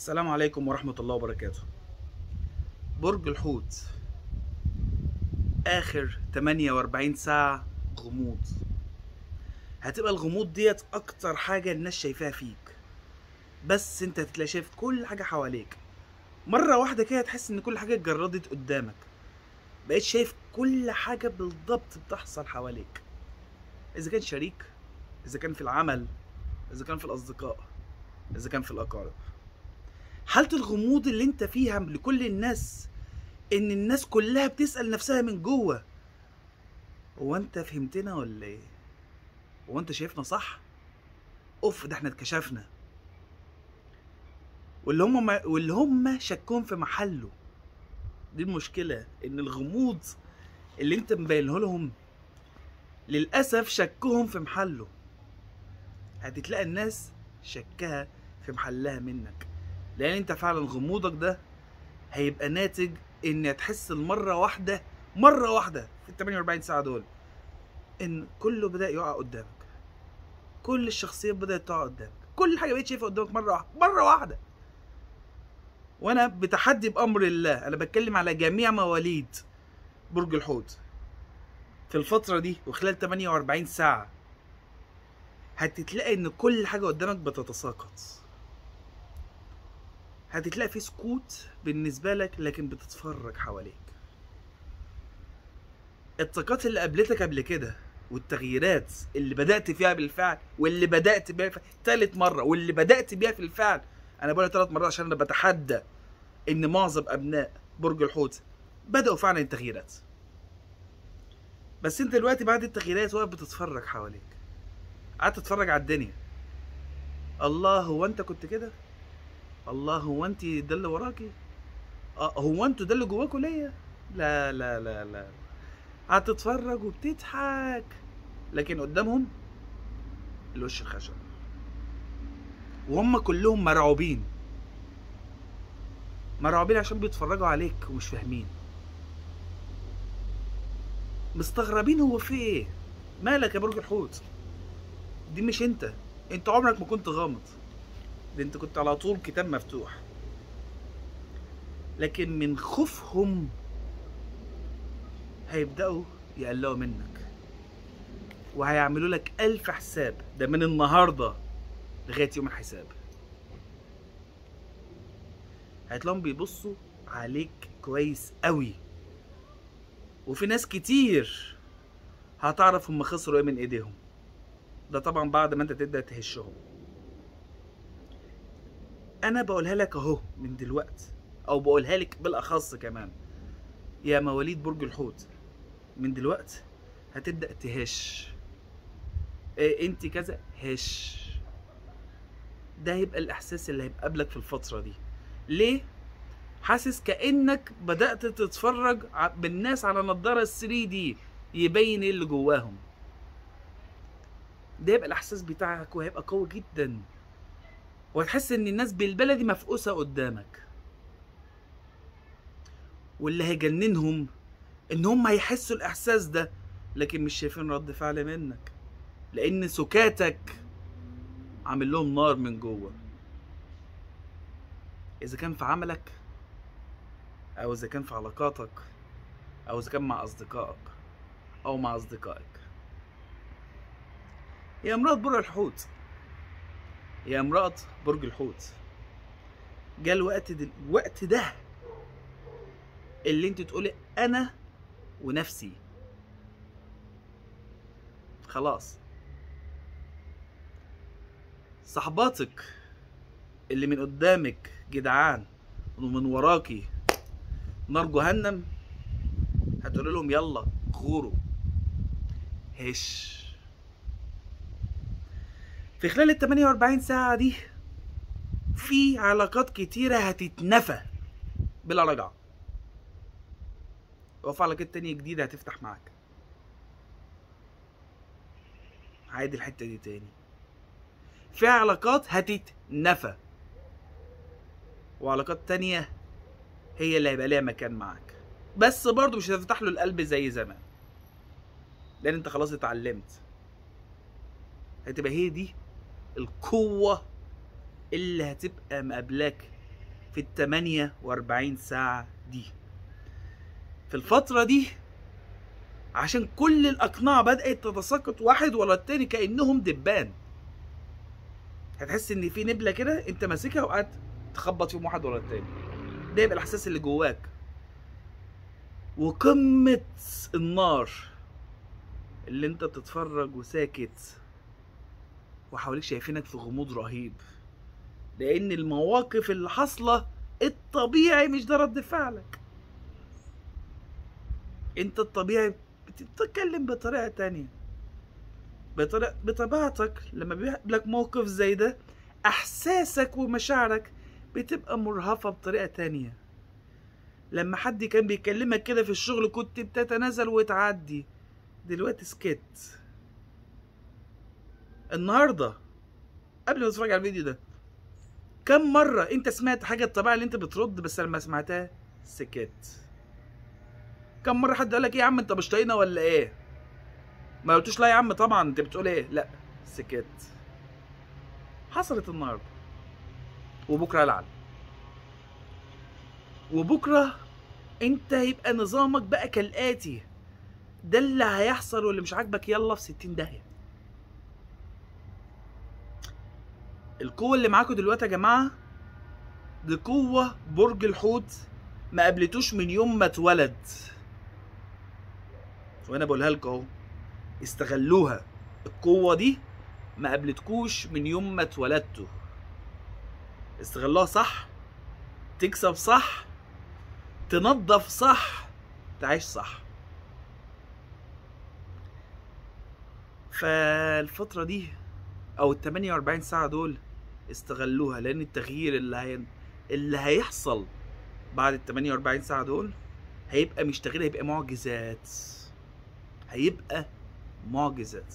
السلام عليكم ورحمة الله وبركاته برج الحوت آخر 48 ساعة غموض هتبقى الغموض ديت أكتر حاجة الناس شايفاها فيك بس انت هتلاقي شايف كل حاجة حواليك مرة واحدة كده تحس ان كل حاجة اتجردت قدامك بقيت شايف كل حاجة بالضبط بتحصل حواليك إذا كان شريك إذا كان في العمل إذا كان في الأصدقاء إذا كان في الأقارب حالة الغموض اللي انت فيها لكل الناس ان الناس كلها بتسأل نفسها من جوه هو انت فهمتنا ولا ايه هو انت شايفنا صح اوف ده احنا اتكشفنا واللي هم ما واللي هم شكون في محله دي المشكلة ان الغموض اللي انت مبينه لهم للأسف شكهم في محله هتتلاقي الناس شكها في محلها منك لان انت فعلا غموضك ده هيبقى ناتج ان هتحس المره واحده مره واحده في ال 48 ساعه دول ان كله بدا يقع قدامك كل الشخصيات بدات تقع قدامك كل حاجه بقيت شايفها قدامك مره واحده مره واحده وانا بتحدي بامر الله انا بتكلم على جميع مواليد برج الحوت في الفتره دي وخلال 48 ساعه هتتلاقي ان كل حاجه قدامك بتتساقط هتتلاقي في سكوت بالنسبة لك لكن بتتفرج حواليك الطاقات اللي قابلتك قبل كده والتغييرات اللي بدأت فيها بالفعل واللي بدأت بيها في تالت مرة واللي بدأت بيها في الفعل أنا بقولها تلات مرات عشان أنا بتحدى إن معظم أبناء برج الحوت بدأوا فعلا التغييرات بس أنت دلوقتي بعد التغييرات واقف بتتفرج حواليك قعدت تتفرج على الدنيا الله هو أنت كنت كده؟ الله هو انت ده اللي وراكي اه هو انتوا ده اللي جواكوا ليا لا لا لا لا هتتفرج وبتضحك لكن قدامهم الوش الخشب وهم كلهم مرعوبين مرعوبين عشان بيتفرجوا عليك ومش فاهمين مستغربين هو في ايه مالك يا برج الحوت دي مش انت انت عمرك ما كنت غامض ده انت كنت على طول كتاب مفتوح لكن من خوفهم هيبدأوا يقلقوا منك وهيعملوا لك ألف حساب ده من النهاردة لغاية يوم الحساب هتلاقيهم بيبصوا عليك كويس قوي وفي ناس كتير هتعرف هم خسروا ايه من ايديهم ده طبعا بعد ما انت تبدأ تهشهم انا بقولها لك اهو من دلوقتي او بقولها لك بالاخص كمان يا مواليد برج الحوت من دلوقتي هتبدا تهش إيه انت كذا هش ده هيبقى الاحساس اللي هيبقى قبلك في الفتره دي ليه حاسس كانك بدات تتفرج بالناس على نظاره 3 دي يبين ايه اللي جواهم ده يبقى الاحساس بتاعك وهيبقى قوي جدا وهتحس ان الناس بالبلدي مفقوسه قدامك واللي هيجننهم ان هم هيحسوا الاحساس ده لكن مش شايفين رد فعل منك لان سكاتك عامل لهم نار من جوه اذا كان في عملك او اذا كان في علاقاتك او اذا كان مع اصدقائك او مع اصدقائك يا امرأة برج الحوت يا امرأة برج الحوت جاء الوقت دل... الوقت ده اللي انت تقولي انا ونفسي خلاص صحباتك اللي من قدامك جدعان ومن وراكي نار جهنم هتقول لهم يلا غوروا هش في خلال ال 48 ساعة دي في علاقات كتيرة هتتنفى بلا رجعة وفي علاقات تانية جديدة هتفتح معاك عادي الحتة دي تاني في علاقات هتتنفى وعلاقات تانية هي اللي هيبقى ليها مكان معاك بس برضه مش هتفتح له القلب زي زمان لان انت خلاص اتعلمت هتبقى هي دي القوة اللي هتبقى مقابلاك في ال 48 ساعة دي في الفترة دي عشان كل الأقنعة بدأت تتساقط واحد ورا التاني كأنهم دبان هتحس إن في نبلة كده أنت ماسكها وقاعد تخبط فيهم واحد ورا التاني ده يبقى الإحساس اللي جواك وقمة النار اللي أنت بتتفرج وساكت وحواليك شايفينك في غموض رهيب لان المواقف اللي حاصله الطبيعي مش ده رد فعلك انت الطبيعي بتتكلم بطريقه تانية بطريقه بطبيعتك لما بيقابلك موقف زي ده احساسك ومشاعرك بتبقى مرهفه بطريقه تانية لما حد كان بيكلمك كده في الشغل كنت بتتنازل وتعدي دلوقتي سكت النهارده قبل ما تتفرج على الفيديو ده كم مرة انت سمعت حاجة الطبيعة اللي انت بترد بس لما سمعتها سكت كم مرة حد قال لك ايه يا عم انت مش طايقنا ولا ايه ما قلتوش لا يا عم طبعا انت بتقول ايه لا سكت حصلت النهارده وبكره لعل وبكره انت هيبقى نظامك بقى كالاتي ده اللي هيحصل واللي مش عاجبك يلا في 60 داهيه القوة اللي معاكم دلوقتي يا جماعة دي قوة برج الحوت ما قابلتوش من يوم ما اتولد وانا بقولها لكم اهو استغلوها القوة دي ما قابلتكوش من يوم ما اتولدتوا استغلوها صح تكسب صح تنظف صح تعيش صح فالفترة دي او ال 48 ساعة دول استغلوها لان التغيير اللي هي... اللي هيحصل بعد ال 48 ساعة دول هيبقى مش تغيير هيبقى معجزات هيبقى معجزات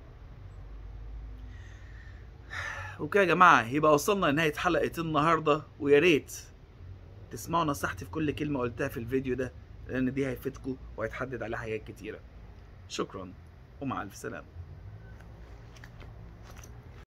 وكده يا جماعة يبقى وصلنا لنهاية حلقة النهاردة ويا ريت تسمعوا نصيحتي في كل كلمة قلتها في الفيديو ده لأن دي هيفيدكم وهيتحدد عليها حاجات كتيرة شكرا ومع ألف سلامة